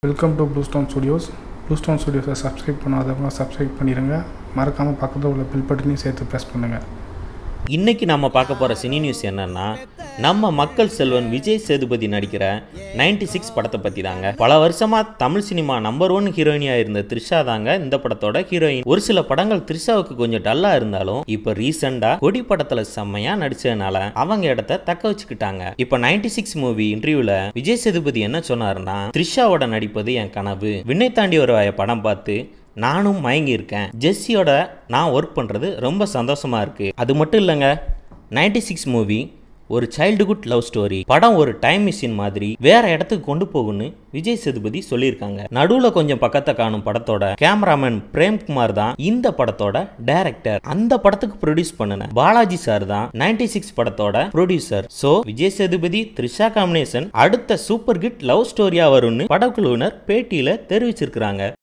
welcome to Blue Stone Studios Blue Stone ஸ்டுடியோஸை subscribe பண்ணாதவங்க subscribe பண்ணிடுங்க மறக்காமல் பக்கத்தில் உள்ள பில் பட்டனையும் சேர்த்து ப்ரெஸ் பண்ணுங்கள் இன்னைக்கு நம்ம பார்க்க போகிற சினி நியூஸ் என்னன்னா நம்ம மக்கள் செல்வன் விஜய் சேதுபதி நடிக்கிற 96 சிக்ஸ் படத்தை பற்றி தாங்க பல வருஷமா தமிழ் சினிமா நம்பர் ஒன் ஹீரோயினியாக இருந்த த்ரிஷா தாங்க இந்த படத்தோட ஹீரோயின் ஒரு சில படங்கள் த்ரிஷாவுக்கு கொஞ்சம் டல்லா இருந்தாலும் இப்போ ரீசெண்டாக கொடி படத்தில் செம்மையா நடிச்சதுனால அவங்க இடத்த தக்க வச்சுக்கிட்டாங்க இப்போ 96 சிக்ஸ் மூவி இன்டர்வியூல விஜய் சேதுபதி என்ன சொன்னாருன்னா த்ரிஷாவோட நடிப்பது என் கனவு விண்ணை தாண்டி ஒரு படம் பார்த்து நானும் மயங்கி இருக்கேன் ஜெஸ்ஸியோட நான் ஒர்க் பண்ணுறது ரொம்ப சந்தோஷமா இருக்கு அது மட்டும் இல்லைங்க 96 சிக்ஸ் மூவி ஒரு சைல்டுஹுட் லவ் ஸ்டோரி படம் ஒரு டைம் மிஷின் மாதிரி வேற இடத்துக்கு கொண்டு போகும்னு விஜய் சேதுபதி சொல்லியிருக்காங்க நடுவுல கொஞ்சம் பக்கத்தை காணும் படத்தோட கேமராமேன் பிரேம்குமார் தான் இந்த படத்தோட டைரக்டர் அந்த படத்துக்கு ப்ரொடியூஸ் பண்ணின பாலாஜி சார் தான் 96 சிக்ஸ் படத்தோட producer so Vijay Sethupathi Trisha combination அடுத்த சூப்பர் ஹிட் லவ் ஸ்டோரியா வரும்னு படக்குழுவினர் பேட்டியில தெரிவிச்சிருக்காங்க